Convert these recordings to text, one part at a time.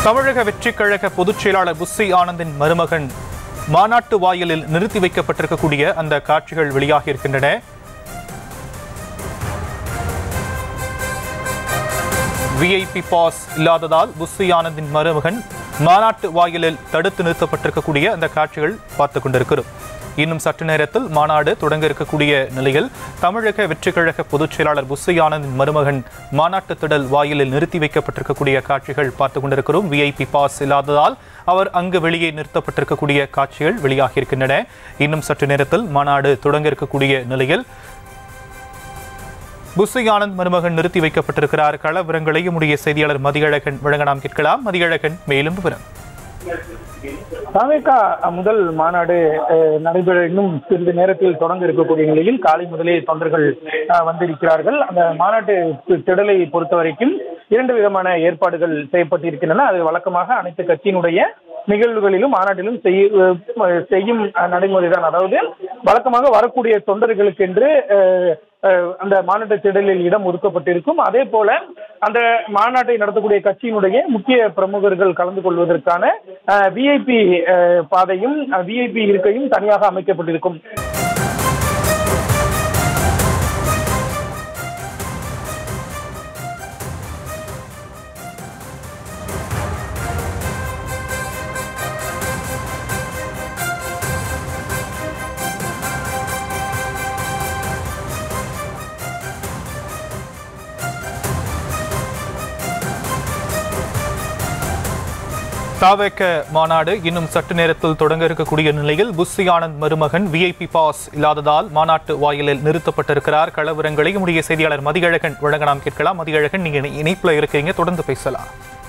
தமிழக வெற்றிக் கழக பொதுச் செயலாளர் புஸ்ஸி ஆனந்தின் மருமகன் மாநாட்டு வாயிலில் நிறுத்தி வைக்கப்பட்டிருக்கக்கூடிய அந்த காட்சிகள் வெளியாகி இருக்கின்றன விஐபி பாஸ் இல்லாததால் புஸ்ஸி ஆனந்தின் மருமகன் மாநாட்டு வாயிலில் தடுத்து நிறுத்தப்பட்டிருக்கக்கூடிய அந்த காட்சிகள் பார்த்துக் கொண்டிருக்கிறோம் இன்னும் சற்று நேரத்தில் மாநாடு தொடங்க இருக்கக்கூடிய நிலையில் தமிழக வெற்றிக் கழக பொதுச் செயலாளர் புஸ்ஸி ஆனந்தின் மருமகன் மாநாட்டு திடல் வாயிலில் நிறுத்தி வைக்கப்பட்டிருக்கக்கூடிய காட்சிகள் பார்த்துக் கொண்டிருக்கிறோம் விஐபி பாஸ் இல்லாததால் அவர் அங்கு வெளியே நிறுத்தப்பட்டிருக்கக்கூடிய காட்சிகள் வெளியாகி இருக்கின்றன இன்னும் சற்று நேரத்தில் மாநாடு தொடங்க இருக்கக்கூடிய நிலையில் புஸ்ஸி ஆனந்த் மருமகன் நிறுத்தி வைக்கப்பட்டிருக்கிறார் கள விவரங்களை நம்முடைய செய்தியாளர் மதியழகன் வழங்க நாம் கேட்கலாம் மதியழகன் மேலும் விவரம் தாவேகா முதல் மாநாடு அஹ், நடைபெற இன்னும் சிறிது நேரத்தில் தொடங்க இருக்கக்கூடிய நிலையில் காலை முதலே தொண்டர்கள் அஹ், வந்திருக்கிறார்கள் அந்த மாநாட்டு திடலை பொறுத்த வரைக்கும் இரண்டு விதமான ஏற்பாடுகள் செய்யப்பட்டிருக்கின்றன அது வழக்கமாக அனைத்து கட்சியினுடைய நிகழ்வுகளிலும் மாநாட்டிலும் செய்ய அஹ், செய்யும் நடைமுறை தான் அதாவது வழக்கமாக வரக்கூடிய தொண்டர்களுக்கென்று அஹ், அஹ், அந்த மாநாட்டு திடலில் இடம் ஒதுக்கப்பட்டிருக்கும் அதே போல அந்த மாநாட்டை நடத்தக்கூடிய கட்சியினுடைய முக்கிய பிரமுகர்கள் கலந்து கொள்வதற்கான விஐபி பாதையும் விஐபி இருக்கையும் தனியாக அமைக்கப்பட்டிருக்கும் தாவேக்க மாநாடு இன்னும் சற்று நேரத்தில் தொடங்க இருக்கக்கூடிய நிலையில் புஸ்ஸி ஆனந்த் மருமகன் விஐபி பாஸ் இல்லாததால் மாநாட்டு வாயிலில் நிறுத்தப்பட்டிருக்கிறார் கள விவரங்களை நம்முடைய செய்தியாளர் மதியழகன் வழங்க நாம் கேட்கலாம் மதியழகன் நீங்க இணை- இணைப்புல இருக்கீங்க தொடர்ந்து பேசலாம்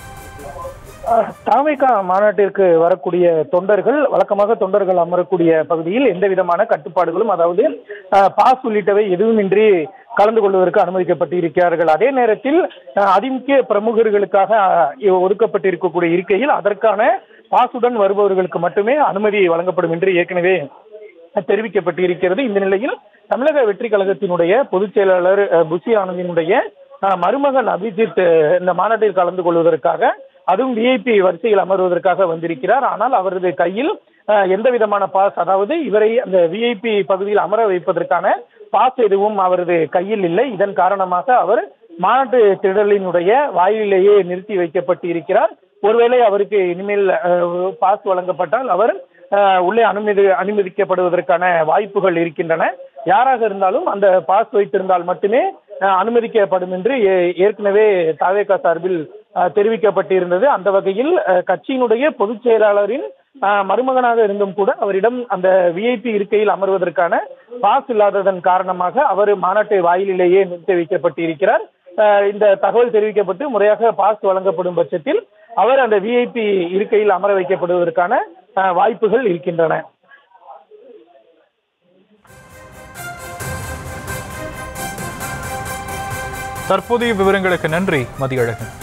தாவேகா மாநாட்டிற்கு வரக்கூடிய தொண்டர்கள் வழக்கமாக தொண்டர்கள் அமரக்கூடிய பகுதியில் எந்த விதமான கட்டுப்பாடுகளும் அதாவது அஹ், பாஸ் உள்ளிட்டவை எதுவுமின்றி கலந்து கொள்வதற்கு அனுமதிக்கப்பட்டு இருக்கிறார்கள் அதே நேரத்தில் அஹ், அதிமுக்கிய பிரமுகர்களுக்காக அஹ், ஒதுக்கப்பட்டிருக்கக்கூடிய இருக்கையில் அதற்கான பாசுடன் வருபவர்களுக்கு மட்டுமே அனுமதி வழங்கப்படும் என்று ஏற்கனவே தெரிவிக்கப்பட்டு இருக்கிறது இந்த நிலையில் தமிழக வெற்றி கழகத்தினுடைய பொதுச் செயலாளர் அஹ், புஷி ஆனந்தினுடைய அஹ், மருமகன் அபிஜித் அஹ், இந்த மாநாட்டில் கலந்து கொள்வதற்காக அதுவும் விஐபி வரிசையில் அமர்வதற்காக வந்திருக்கிறார் ஆனால் அவரது கையில் அஹ், எந்த விதமான பாஸ் அதாவது இவரை அந்த விஐபி பகுதியில் அமர வைப்பதற்கான பாஸ் எதுவும் அவரது கையில் இல்லை இதன் காரணமாக அவர் மாநாட்டு திடலினுடைய வாயிலேயே நிறுத்தி வைக்கப்பட்டு இருக்கிறார் ஒருவேளை அவருக்கு இனிமேல் அஹ், பாஸ் வழங்கப்பட்டால் அவர் அஹ், உள்ளே அனுமதி அனுமதிக்கப்படுவதற்கான வாய்ப்புகள் இருக்கின்றன யாராக இருந்தாலும் அந்த பாஸ் வைத்திருந்தால் மட்டுமே அஹ், அனுமதிக்கப்படும் என்று ஏ- ஏற்கனவே தாவேகா சார்பில் அஹ், தெரிவிக்கப்பட்டிருந்தது அந்த வகையில் அஹ், கட்சியினுடைய பொதுச் செயலாளரின் அஹ், மருமகனாக இருந்தும் கூட அவரிடம் அந்த விஐபி இருக்கையில் அமர்வதற்கான பாஸ் இல்லாததன் காரணமாக அவர் மாநாட்டு வாயிலிலேயே நிறுத்தி வைக்கப்பட்டிருக்கிறார் அஹ், இந்த தகவல் தெரிவிக்கப்பட்டு முறையாக பாஸ் வழங்கப்படும் பட்சத்தில் அவர் அந்த விஐபி இருக்கையில் அமர வைக்கப்படுவதற்கான அஹ், வாய்ப்புகள் இருக்கின்றன தற்போதைய விவரங்களுக்கு நன்றி மதியழகன்